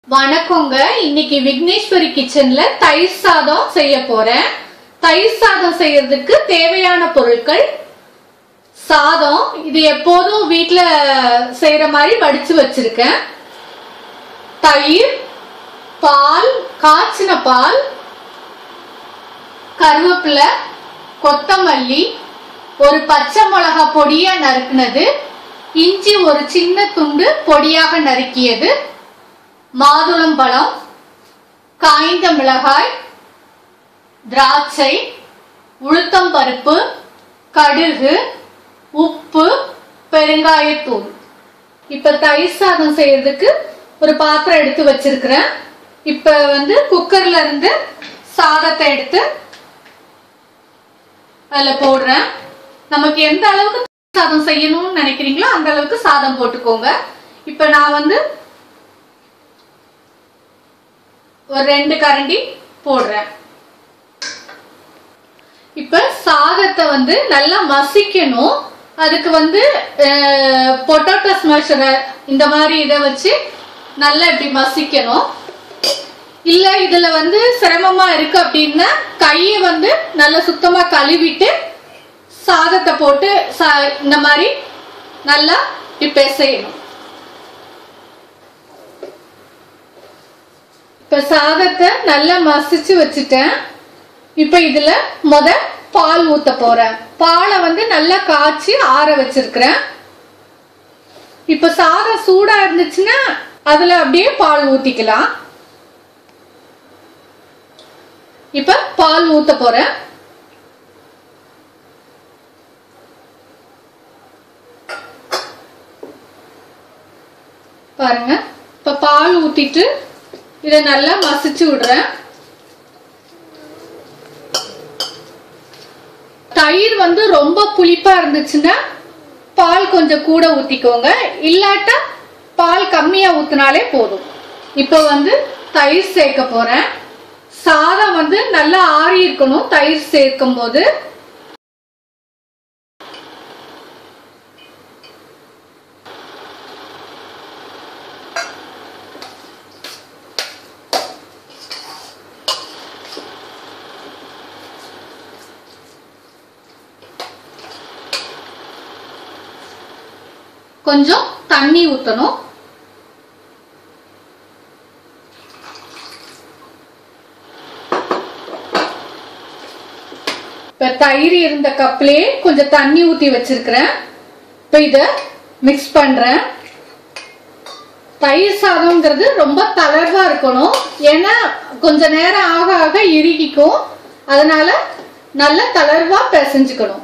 வணக்கங்க இன்னைக்கு விக்னேஸ்வரி கிச்சன்ல தயிர் சாதம் செய்ய போறேன் தயிர் சாதம் செய்யறதுக்கு தேவையான பொருட்கள் சாதம் இது எப்போதும் வீட்ல செய்யற மாதிரி வடிச்சு வச்சிருக்கேன் தயிர் பால் காய்ச்சின பால் கருவேப்பிலை கொத்தமல்லி ஒரு பச்சை மிளகா பொடியா நறுக்குனது இஞ்சி ஒரு சின்ன துண்டு பொடியாக நறுக்கியது மாதுளம்பழம் காய்ந்த மிளகாய் திராட்சை உளுத்தம் பருப்பு கடுகு உப்பு பெருங்காயத்தூள் இப்ப தயிர் சாதம் செய்யறதுக்கு ஒரு பாத்திரம் எடுத்து வச்சிருக்கிறேன் இப்ப வந்து குக்கர்ல இருந்து சாதத்தை எடுத்து அதுல போடுறேன் நமக்கு எந்த அளவுக்கு சாதம் செய்யணும்னு நினைக்கிறீங்களோ அந்த அளவுக்கு சாதம் போட்டுக்கோங்க இப்ப நான் வந்து ஒரு ரெண்டு கரண்டி போடுறேன் இப்ப சாதத்தை வந்து நல்லா மசிக்கணும் அதுக்கு வந்து பொட்டோட்டோ ஸ்மாஷரை இந்த மாதிரி இதை வச்சு நல்லா இப்படி மசிக்கணும் இல்ல இதுல வந்து சிரமமா இருக்கு அப்படின்னா கையை வந்து நல்லா சுத்தமா கழுவிட்டு சாதத்தை போட்டு சா- இந்த மாதிரி நல்லா இப்படி பிசையணும் இப்ப சாதத்தை நல்லா மசிச்சு வச்சுட்டேன் இப்ப இதுல முத பால் ஊத்த போறேன் பாலை வந்து நல்லா காய்ச்சி ஆற வச்சிருக்கிறேன் இப்ப சாதம் சூடா இருந்துச்சுன்னா அதுல அப்படியே பால் ஊத்திக்கலாம் இப்ப பால் ஊத்த போறேன் பாருங்க இப்ப பால் ஊத்திட்டு இதை நல்லா மசிச்சு விடுறேன் தயிர் வந்து ரொம்ப புளிப்பா இருந்துச்சுன்னா பால் கொஞ்சம் கூட ஊத்திக்கோங்க இல்லாட்டா பால் கம்மியா ஊத்தினாலே போதும் இப்போ வந்து தயிர் சேர்க்க போறேன் சாதம் வந்து நல்லா ஆறி இருக்கணும் தயிர் சேர்க்கும் போது கொஞ்சம் தண்ணி ஊத்தணும் இப்ப தயிர் இருந்த கப்லயே கொஞ்சம் தண்ணி ஊத்தி வச்சிருக்கிறேன் இப்ப இத மிக்ஸ் பண்றேன் தயிர் சாதம்ங்கிறது ரொம்ப தளர்வா இருக்கணும் ஏன்னா கொஞ்ச நேரம் ஆக ஆக இறுகிக்கும் அதனால நல்ல தளர்வா பிசைஞ்சுக்கணும்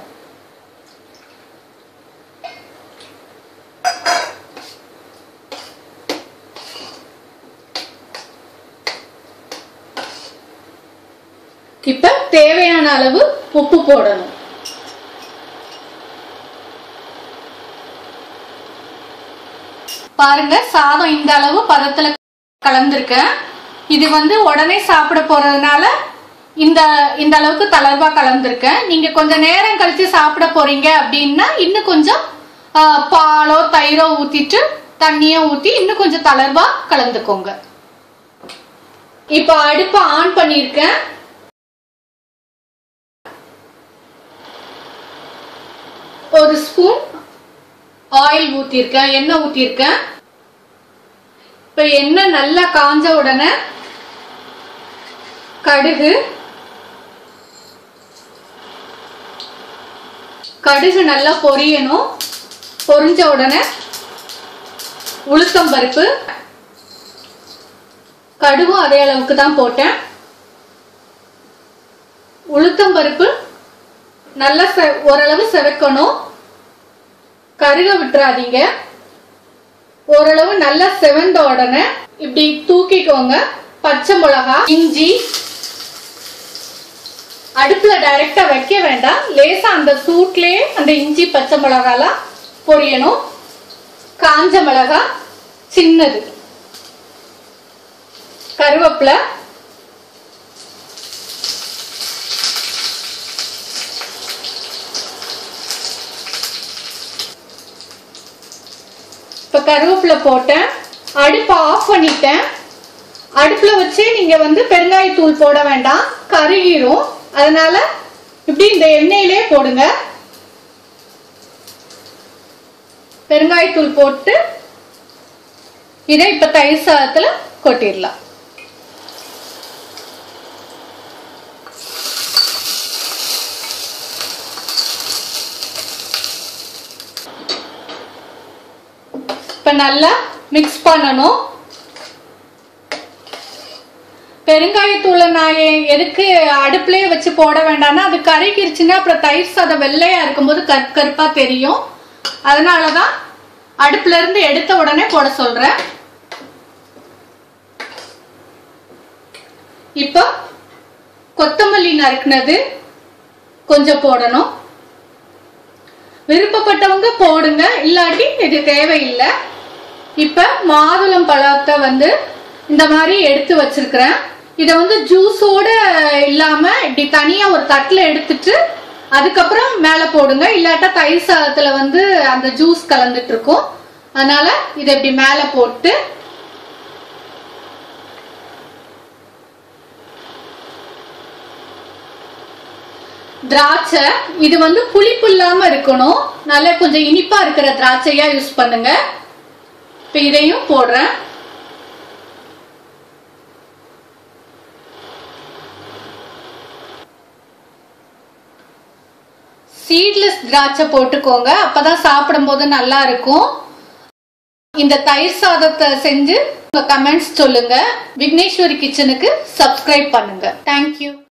இப்ப தேவையான அளவு உப்பு போடணும் பாருங்க சாதம் இந்த அளவு பதத்துல கலந்துருக்கேன் இது வந்து உடனே சாப்பிட போறதுனால இந்த இந்த அளவுக்கு தளர்வா கலந்துருக்கேன் நீங்க கொஞ்சம் நேரம் கழிச்சு சாப்பிட போறீங்க அப்படின்னா இன்னும் கொஞ்சம் ஆ, பாலோ தயிரோ ஊத்திட்டு தண்ணியோ ஊத்தி இன்னும் கொஞ்சம் தளர்வா கலந்துக்கோங்க இப்ப அடுப்பை ஆன் பண்ணியிருக்கேன் ஒரு ஸ்பூன் ஆயில் ஊத்திருக்கேன் எண்ணெய் ஊத்திருக்கேன் இப்ப எண்ணெய் நல்லா காஞ்ச உடனே கடுகு கடுகு நல்லா பொரியணும் பொரிஞ்ச உடனே உளுத்தம் பருப்பு கடுகும் அதே அளவுக்கு தான் போட்டேன் உளுத்தம் பருப்பு நல்லா செ- ஓரளவு செவக்கணும் கருக விட்டுறாதீங்க ஓரளவு நல்லா செவந்த உடனே இப்படி தூக்கிக்கோங்க பச்சை மிளகா இஞ்சி அடுப்புல டைரக்டா வைக்க வேண்டாம் லேசா அந்த சூட்லயே அந்த இஞ்சி பச்சை மிளகாலாம் பொரியணும் காஞ்ச மிளகா சின்னது கருவேப்பிலை இப்ப கருவேப்பிலை போட்டேன் அடுப்பை ஆஃப் பண்ணிட்டேன் அடுப்புல வச்சு நீங்க வந்து பெருங்காயத்தூள் போட வேண்டாம் கருகிரும் அதனால இப்படி இந்த எண்ணெயிலே போடுங்க பெருங்காயத்தூள் போட்டு இதை இப்ப தயிர் சாதத்துல கொட்டிடலாம் இப்ப நல்லா மிக்ஸ் பண்ணணும் பெருங்காயத்தூளை நான் எ- எதுக்கு அடுப்புலயே வச்சு போட வேண்டாம்னா அது கருகிருச்சுன்னா அப்புறம் தயிர் சாதம் வெள்ளையா இருக்கும்போது கற் கருப்பா தெரியும் அதனாலதான் அடுப்புல இருந்து எடுத்த உடனே போட சொல்றேன் இப்போ கொத்தமல்லி நறுக்குனது கொஞ்சம் போடணும் விருப்பப்பட்டவங்க போடுங்க இல்லாட்டி இது தேவையில்லை இப்ப மாதுளம் பழத்தை வந்து இந்த மாதிரி எடுத்து வச்சிருக்கிறேன் இதை வந்து ஜூஸோட இல்லாம இப்படி தனியா ஒரு தட்டுல எடுத்துட்டு அதுக்கப்புறம் மேல போடுங்க இல்லாட்டா தயிர் சாதத்துல வந்து அந்த ஜூஸ் கலந்துட்டு இருக்கும் அதனால இதை இப்படி மேல போட்டு திராட்சை இது வந்து புளிப்பு இல்லாம இருக்கணும் நல்ல கொஞ்சம் இனிப்பா இருக்கிற திராட்சையா யூஸ் பண்ணுங்க இப்ப இதையும் போடுறேன் சீட்லெஸ் திராட்சை போட்டுக்கோங்க அப்பதான் சாப்பிடும்போது நல்லா இருக்கும் இந்த தயிர் சாதத்தை செஞ்சு உங்க கமெண்ட்ஸ் சொல்லுங்க விக்னேஸ்வரி கிச்சனுக்கு சப்ஸ்கிரைப் பண்ணுங்க தேங்க்யூ